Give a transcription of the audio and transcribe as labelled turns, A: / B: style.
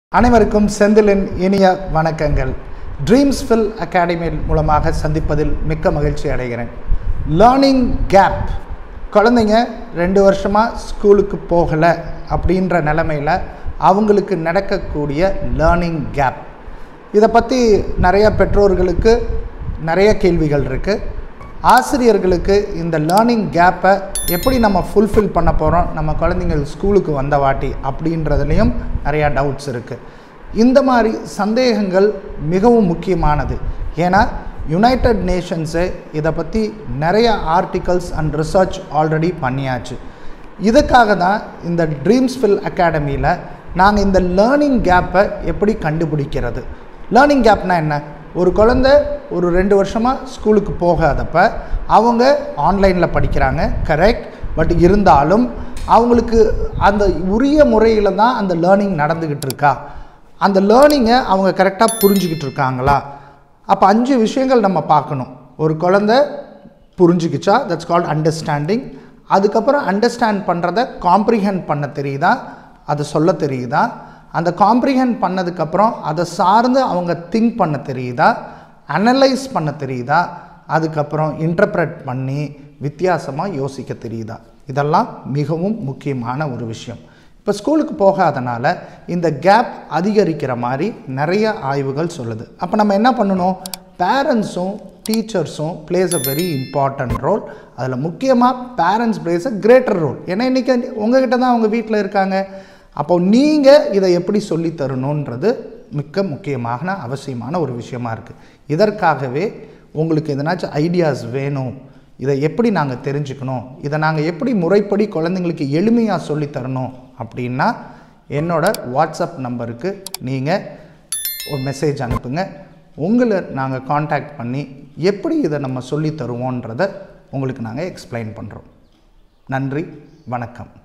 A: அனைவருக்கும் செந்திலின் இனிய வணக்கங்கள் ட்ரீம்ஸ் ஃபில் அகாடமி மூலமாக சந்திப்பதில் மிக்க மகிழ்ச்சி அடைகிறேன் லேர்னிங் கேப் குழந்தைங்க ரெண்டு வருஷமாக ஸ்கூலுக்கு போகலை அப்படின்ற நிலமையில் அவங்களுக்கு நடக்கக்கூடிய லேர்னிங் கேப் இதை பற்றி நிறைய பெற்றோர்களுக்கு நிறைய கேள்விகள் இருக்குது ஆசிரியர்களுக்கு இந்த லேர்னிங் கேப்பை எப்படி நம்ம ஃபுல்ஃபில் பண்ண போகிறோம் நம்ம குழந்தைங்கள் ஸ்கூலுக்கு வந்த வாட்டி அப்படின்றதுலேயும் நிறையா டவுட்ஸ் இருக்குது இந்த மாதிரி சந்தேகங்கள் மிகவும் முக்கியமானது ஏன்னா யுனைடெட் நேஷன்ஸு இதை பற்றி நிறைய ஆர்டிகல்ஸ் அண்ட் ரிசர்ச் ஆல்ரெடி பண்ணியாச்சு இதுக்காக தான் இந்த ட்ரீம்ஸ் ஃபில் அகாடமியில் நாங்கள் இந்த லேர்னிங் கேப்பை எப்படி கண்டுபிடிக்கிறது லேர்னிங் கேப்னா என்ன ஒரு குழந்தை ஒரு ரெண்டு வருஷமாக ஸ்கூலுக்கு போகாதப்ப அவங்க ஆன்லைனில் படிக்கிறாங்க கரெக்ட் பட் இருந்தாலும் அவங்களுக்கு அந்த உரிய முறையில் தான் அந்த லேர்னிங் நடந்துக்கிட்டு இருக்கா அந்த லேர்னிங்கை அவங்க கரெக்டாக புரிஞ்சுக்கிட்டு இருக்காங்களா அப்போ அஞ்சு விஷயங்கள் நம்ம பார்க்கணும் ஒரு குழந்தை புரிஞ்சுக்கிச்சா தட்ஸ் கால்ட் அண்டர்ஸ்டாண்டிங் அதுக்கப்புறம் அண்டர்ஸ்டாண்ட் பண்ணுறத காம்ப்ரிஹெண்ட் பண்ண தெரியுதா அதை சொல்ல தெரியுதா அந்த காம்ப்ரிஹெண்ட் பண்ணதுக்கப்புறம் அதை சார்ந்து அவங்க திங்க் பண்ண தெரியுதா அனலைஸ் பண்ண தெரியுதா அதுக்கப்புறம் இன்டர்ப்ரெட் பண்ணி வித்தியாசமாக யோசிக்க தெரியுதா இதெல்லாம் மிகவும் முக்கியமான ஒரு விஷயம் இப்போ ஸ்கூலுக்கு போகாதனால இந்த கேப் அதிகரிக்கிற மாதிரி நிறைய ஆய்வுகள் சொல்லுது அப்போ நம்ம என்ன பண்ணணும் பேரண்ட்ஸும் டீச்சர்ஸும் plays a very important role அதில் முக்கியமாக parents plays a greater role ஏன்னா இன்றைக்கி உங்ககிட்ட தான் அவங்க வீட்டில் இருக்காங்க அப்போ நீங்கள் இதை எப்படி சொல்லி தரணுன்றது மிக்க முக்கியமான அவசியமான ஒரு விஷயமா இருக்குது இதற்காகவே உங்களுக்கு எதனாச்சும் ஐடியாஸ் வேணும் இதை எப்படி நாங்கள் தெரிஞ்சுக்கணும் இதை நாங்கள் எப்படி முறைப்படி குழந்தைங்களுக்கு எளிமையாக சொல்லித் தரணும் அப்படின்னா என்னோட வாட்ஸ்அப் நம்பருக்கு நீங்கள் ஒரு மெசேஜ் அனுப்புங்க உங்களை நாங்கள் காண்டாக்ட் பண்ணி எப்படி இதை நம்ம சொல்லித் தருவோன்றதை உங்களுக்கு நாங்கள் எக்ஸ்பிளைன் பண்ணுறோம் நன்றி வணக்கம்